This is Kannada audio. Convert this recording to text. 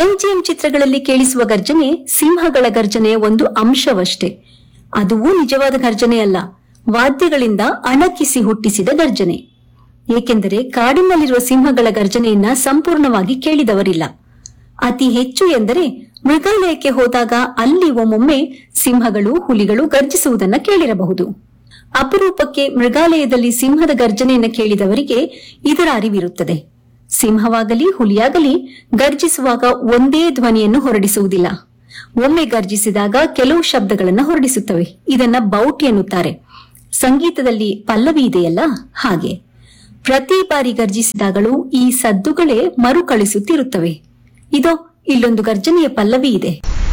ಎಂಜಿಎಂ ಚಿತ್ರಗಳಲ್ಲಿ ಕೇಳಿಸುವ ಗರ್ಜನೆ ಸಿಂಹಗಳ ಗರ್ಜನೆಯ ಒಂದು ಅಂಶವಷ್ಟೇ ಅದುವೂ ನಿಜವಾದ ಗರ್ಜನೆ ಅಲ್ಲ ವಾದ್ಯಗಳಿಂದ ಅಣಕಿಸಿ ಹುಟ್ಟಿಸಿದ ಗರ್ಜನೆ ಏಕೆಂದರೆ ಕಾಡಿನಲ್ಲಿರುವ ಸಿಂಹಗಳ ಗರ್ಜನೆಯನ್ನ ಸಂಪೂರ್ಣವಾಗಿ ಕೇಳಿದವರಿಲ್ಲ ಅತಿ ಹೆಚ್ಚು ಎಂದರೆ ಮೃಗಾಲಯಕ್ಕೆ ಹೋದಾಗ ಅಲ್ಲಿ ಒಮ್ಮೊಮ್ಮೆ ಸಿಂಹಗಳು ಹುಲಿಗಳು ಗರ್ಜಿಸುವುದನ್ನ ಕೇಳಿರಬಹುದು ಅಪರೂಪಕ್ಕೆ ಮೃಗಾಲಯದಲ್ಲಿ ಸಿಂಹದ ಗರ್ಜನೆಯನ್ನು ಕೇಳಿದವರಿಗೆ ಇದರ ಅರಿವಿರುತ್ತದೆ ಸಿಂಹವಾಗಲಿ ಹುಲಿಯಾಗಲಿ ಗರ್ಜಿಸುವಾಗ ಒಂದೇ ಧ್ವನಿಯನ್ನು ಹೊರಡಿಸುವುದಿಲ್ಲ ಒಮ್ಮೆ ಗರ್ಜಿಸಿದಾಗ ಕೆಲವು ಶಬ್ದಗಳನ್ನು ಹೊರಡಿಸುತ್ತವೆ ಇದನ್ನ ಬೌಟಿ ಎನ್ನುತ್ತಾರೆ ಸಂಗೀತದಲ್ಲಿ ಪಲ್ಲವಿ ಇದೆಯಲ್ಲ ಹಾಗೆ ಪ್ರತಿ ಬಾರಿ ಗರ್ಜಿಸಿದಾಗಲೂ ಈ ಸದ್ದುಗಳೇ ಮರುಕಳಿಸುತ್ತಿರುತ್ತವೆ ಇದೋ ಇಲ್ಲೊಂದು ಗರ್ಜನೆಯ ಪಲ್ಲವಿ ಇದೆ